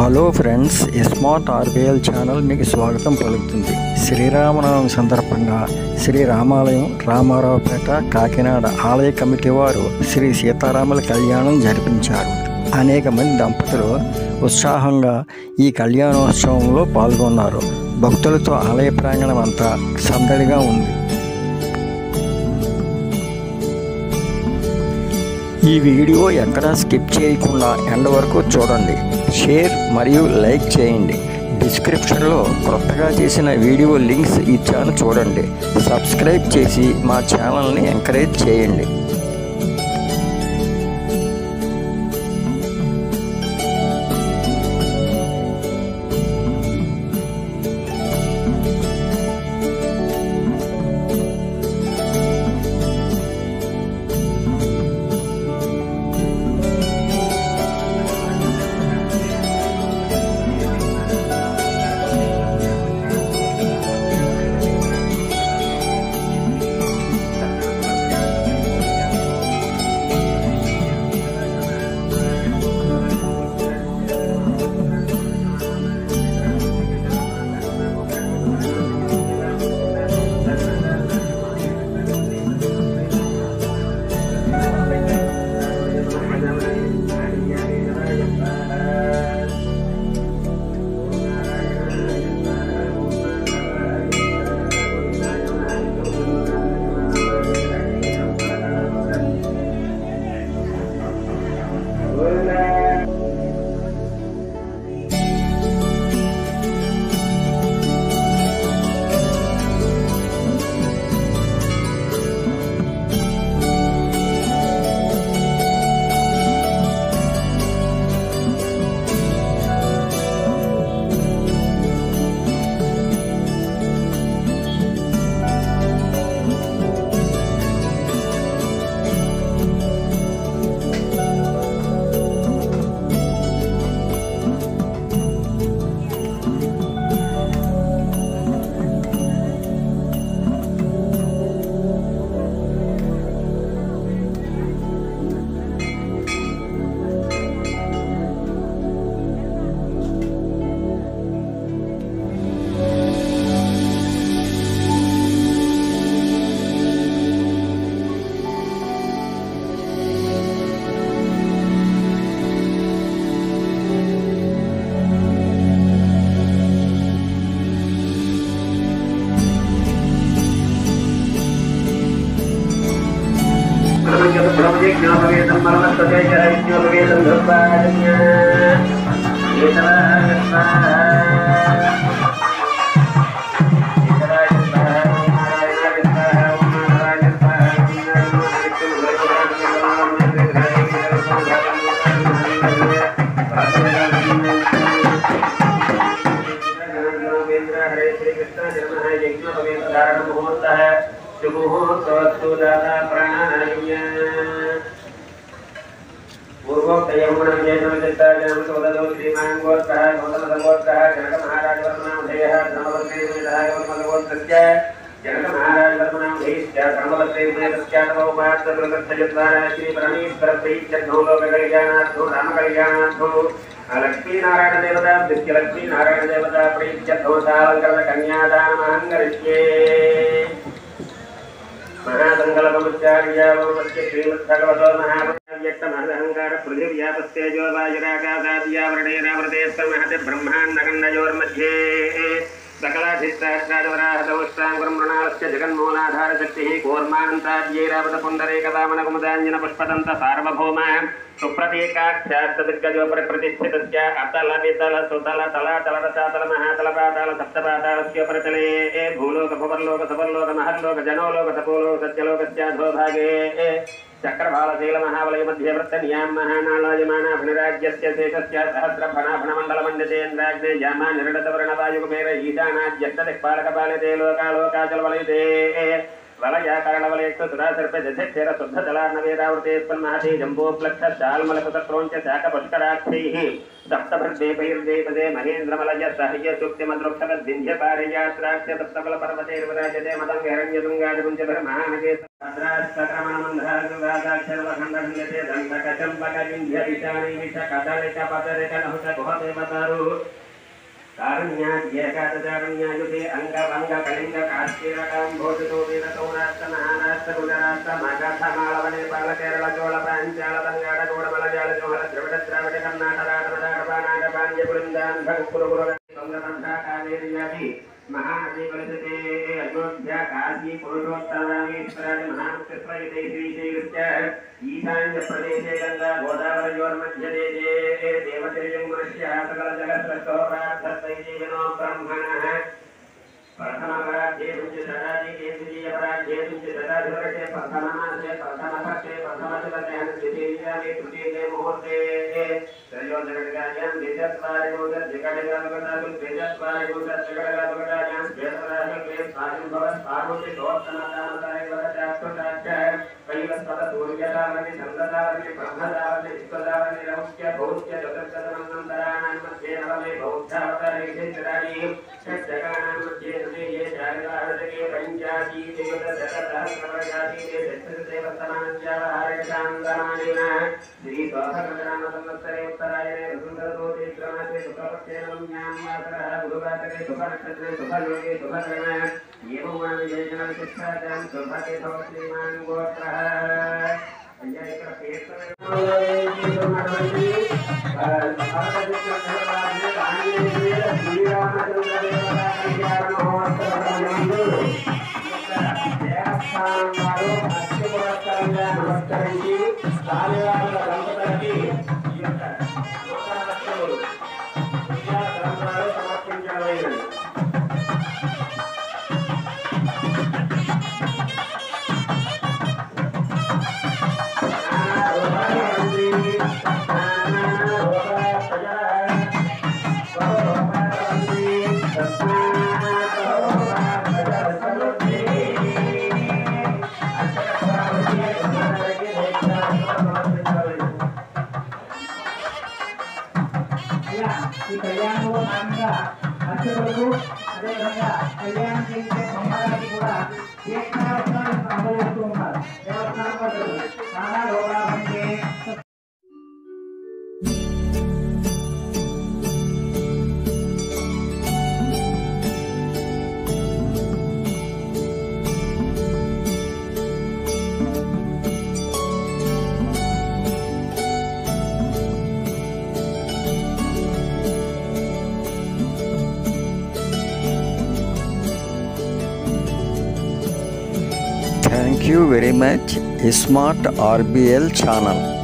hello friends smart RBL channel మీకు స్వాగతం పలుకుతుంది శ్రీరామనవమి సందర్భంగా శ్రీ రామాలయం రామారావుపేట కాకినాడ ఆలయ కమిటీ వారు శ్రీ సీతారాముల కళ్యాణం జరిపించారు అనేక మంది దంపతులు ఉత్సాహంగా ఈ కళ్యాణోత్సవంలో పాల్గొన్నారు భక్తులతో ఆలయ ప్రాంగణం అంతా సందడిగా ఉంది ఈ వీడియో ఎక్కడా స్కిప్ చేయకుండా ఎండ్ వరకు చూడండి షేర్ మరియు లైక్ చేయండి డిస్క్రిప్షన్లో కొత్తగా చేసిన వీడియో లింక్స్ ఇచ్చాను చూడండి సబ్స్క్రైబ్ చేసి మా ఛానల్ని ఎంకరేజ్ చేయండి हरे श्री कृष्ण जन्म है यज्ञ पवित्र धारण मुहूर्त है शुभ मुहूर्त दाता प्राणाय पूर्वोक्तयमुनं जयनमित्ताजनं सोदतो श्रीमान् गोत्रः गौतमसङ्गोत्रः जनकमहाराजवर्मणामधेयः धर्मवर्तेर्वेदः गौतमसङ्गोत्रस्य जनकमहाराजवर्मणामधेयश्च धर्मवर्तेर्वेदस्यातमौपार्थकृतस्थयद्वारा श्रीपरमेश्वरप्रीत्यर्थो लोककल्याणार्थो रामकल्याणार्थो लक्ष्मीनारायणदेवता लक्ष्मीनारायणदेवता प्रीत्यर्थो सालङ्कृतकन्यादानमहङ्गरिष्ये महासङ्कल्पमुच्चार्यावमस्य श्रीमद्भगवतो महाव्यक्तमहदहङ्कार पृथिव्यापस्तेजो वायुराकाशाद्यावरणेनावृते महते ब्रह्माण्डखण्डयोर्मध्ये सकलाधिष्ठाष्ट्राजवराहतौष्टाङ्गुरं मृणालस्य जगन्मूलाधारशक्तिः कूर्मान्ताद्यैरावतपुण्डरीकदामनकुमुदाञ्जनपुष्पदन्त सार्वभौम सुप्रतीकाख्यास्तदिग्गजोपरिप्रतिष्ठितस्य अतलवितल सुतल तलातलरसातल महातलपाताल सप्तपातालस्योपरितले भूलोक भुवर्लोक सवर्लोक महर्लोक जनोलोक सपोलोक सत्यलोकस्याधो भागे चक्रभालशील महावलय मध्ये वृत्तनियां महानालायमानाभिनिराज्यस्य शेषस्य सहस्रफणाफणमण्डलमण्डितेन्द्राग्ने जामा निरडतवर्णवायुकुमेर ईशानाद्यष्टदिक्पालकपालिते लोकालोकाचलवलयते వలయాకరణవలయక్త సురాసర్ప దధ్యక్షర శుద్ధ జలార్ణవేదావృతే స్పన్మహతే జంబోప్లక్ష శాల్మలకుతక్రోంచ శాఖ పుష్కరాక్షైః సప్తభర్దేపైర్దేపదే మహేంద్రమలయ సహ్య సూక్తిమద్రుక్షర వింధ్య పారిజాత్రాక్ష సప్తబల పర్వతైర్విరాజతే మదం హిరణ్యతుంగాదిపుంజ మహానగే భద్రాస్తకరమణమంధాక్షరవఖండభంగతే దండకచంపక వింధ్య విషాణి విష కదలిక పదరిక నహుత గుహదేవతారు కారుణ్యాద్యేకాదచారుణ్యాయుతే అంగభంగ కళింగ కాశ్మీరకాం భోజతో వీరతో రాష్ట్ర మహారాష్ట్ర గుజరాష్ట్ర మగధ మాళవనే పాల కేరళ చోళ ప్రాంచాల బంగాళ గోడ మలయాళ జోహర ద్రవిడ ద్రావిడ కర్ణాటక రాటమరాట పానాట పాండ్య పులిందాన్ భగత్పుర గురు గంగబంధ కావేరి వ్యాధి మహానది కలిసితే అయోధ్య కాశీ పురుషోత్తరామేశ్వరాది మహాముఖ్యత్వయితే శ్రీశైలస్య ఈశాన్య ప్రదేశే గంగా గోదావరయోర్మధ్యదేశే దేవతిర్యంగురస్య సకల జగత్రస్తో ప్రార్థస్తైజేనో బ్రహ్మణः प्रथमपराध्ये तुञ्जददाति केन्द्रीयपराध्ये तुञ्जददाधिवर्षे प्रथममासे प्रथमपक्षे प्रथमचलते द्वितीयानि तृतीये मुहूर्ते त्रयोदशघटिकायां द्विचत्वारिभूतद्विघटिकानुगतासु द्विचत्वारिभूतद्विघटिकानुगतायां श्वेतपराशे स्वायुर्भवत् पार्वती दोत्तमदामतारिवरचाक्षुषाच्च कैवस्पतसूर्यदावनि चन्द्रदावनि ब्रह्मदावनि विश्वदावनि रौच्य भौच्य चतुर्शतमन्वन्तराणां मध्ये नवमे बौद्धावतारे चिन्तराणि षट्जगानां मध्ये तृतीये चारिवारदके पञ्चाशीदेवदशतसहस्रवर्षातीते षट्शतदेवस्तमानस्यावहारकान्दमानेन श्रीस्वाभगतनामसंवत्सरे उत्तरायणे वसुन्धरतोते क्रमसे सुखपक्षे नवम्यां वासरः गुरुवासरे शुभनक्षत्रे शुभयोगे शुभकर्म एवं विजयजनविशिष्टाचां शुभते भव श्रीमान् गोत्रः అయ్యా ఇక్కడ నమస్కరించి స్వామివారుల దంపతులకి ఈ యొక్క నూతన వస్త్రములు విద్యా గ్రంథాలు సమర్పించడమైనది అయ్యా ఈ కళ్యాణంలో భాగంగా అర్చకులకు అదేవిధంగా కళ్యాణం చేసే సంహారానికి కూడా తీర్థావసరాలు అందజేస్తూ ఉన్నారు దేవస్థానం వాళ్ళు చాలా లోకాలంటే thank you very much smart RBL channel